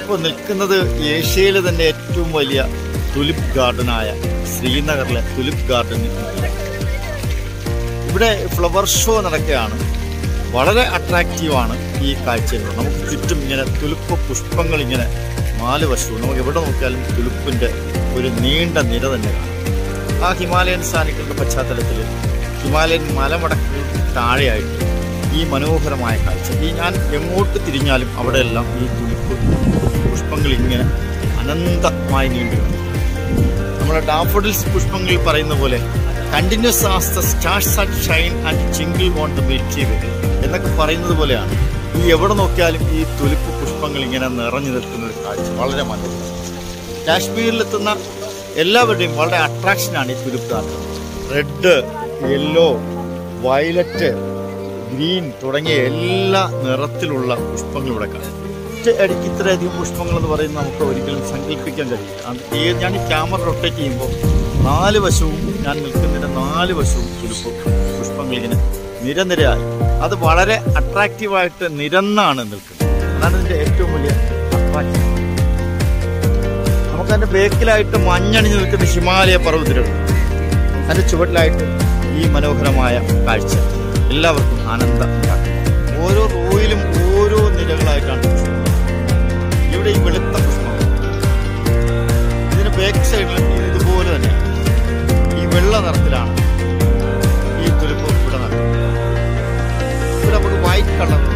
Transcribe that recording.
ഞാനിപ്പോൾ നിൽക്കുന്നത് ഏഷ്യയിലെ തന്നെ ഏറ്റവും വലിയ തുലിപ് ഗാർഡനായ ശ്രീനഗറിലെ തുലിപ് ഗാർഡനിൽ ഇവിടെ ഫ്ലവർ ഷോ നടക്കുകയാണ് വളരെ അട്രാക്റ്റീവാണ് ഈ കാഴ്ചകൾ നമുക്ക് ചുറ്റും ഇങ്ങനെ തുലുപ്പ് പുഷ്പങ്ങൾ ഇങ്ങനെ നാല് വശവും നമുക്ക് എവിടെ നോക്കിയാലും തുലുപ്പിൻ്റെ ഒരു നീണ്ട നിര തന്നെ കാണാം ആ ഹിമാലയൻ സാനികളുടെ പശ്ചാത്തലത്തിൽ ഹിമാലയൻ മലമടക്കുകൾക്ക് താഴെയായിട്ട് ഈ മനോഹരമായ കാഴ്ച ഈ ഞാൻ എങ്ങോട്ട് തിരിഞ്ഞാലും അവിടെയെല്ലാം ഈ തുലിപ്പ് പുഷ്പങ്ങൾ ഇങ്ങനെ അനന്തമായി നീണ്ടു കിടക്കും. നമ്മുടെ ഡാഫോഡിൽസ് പുഷ്പങ്ങളിൽ പറയുന്ന പോലെ continuous as the stars and shine and twinkle won't the milky way എന്നൊക്കെ പറയുന്നത് പോലെയാണ് ഈ എവിടെ നോക്കിയാലും ഈ തുലിപ്പ് പുഷ്പങ്ങൾ ഇങ്ങനെ നിറഞ്ഞു നിൽക്കുന്ന ഒരു കാഴ്ച വളരെ മനോഹരം കാശ്മീരിലെത്തുന്ന എല്ലാവരുടെയും വളരെ അട്രാക്ഷനാണ് ഈ tulip garden red yellow violet green തുടങ്ങിയ എല്ലാ നിറത്തിലുള്ള പുഷ്പങ്ങൾ ഇവിടെ കാണാം ഒറ്റ അടിക്ക് ഇത്രയധികം പുഷ്പങ്ങൾ എന്ന് പറയുന്നത് നമുക്ക് ഒരിക്കലും സങ്കല്പിക്കാൻ കഴിയില്ല അത് ഏ- ഞാൻ ഈ ക്യാമറ റൊട്ടേറ്റ് ചെയ്യുമ്പോൾ നാല് വശവും ഞാൻ നിൽക്കുന്നതിൻ്റെ നാല് വശവും തുലിപ്പ് പുഷ്പങ്ങൾ ഇങ്ങനെ നിരനിരയായി അത് വളരെ അട്രാക്റ്റീവായിട്ട് നിരന്നാണ് നിൽക്കുന്നത് അതാണ് ഇതിൻ്റെ ഏറ്റവും വലിയ അട്രാക്ഷൻ നമുക്കതിൻ്റെ ബേക്കിലായിട്ട് മഞ്ഞണിഞ്ഞ് നിൽക്കുന്ന ഹിമാലയ പർവ്വതത്തിലുണ്ട് അതിൻ്റെ ചുവട്ടിലായിട്ട് ഈ മനോഹരമായ കാഴ്ച എല്ലാവർക്കും ആനന്ദം ഉണ്ടാക്കും ഓരോ റോയിലും ഓരോ നിരകളായിട്ടാണ് പുഷ്പങ്ങൾ. ഇവിടെ ഈ വെളുത്ത പുഷ്പം ഇതിന് ബാക്ക് സൈഡിലും ഇതുപോലെ തന്നെ ഈ വെള്ള നിറത്തിലാണ് ഈ തുലിപ്പ് ഇവിടെ നടക്കുന്നത് ഇവിടെ നമുക്ക് വൈറ്റ് കളർ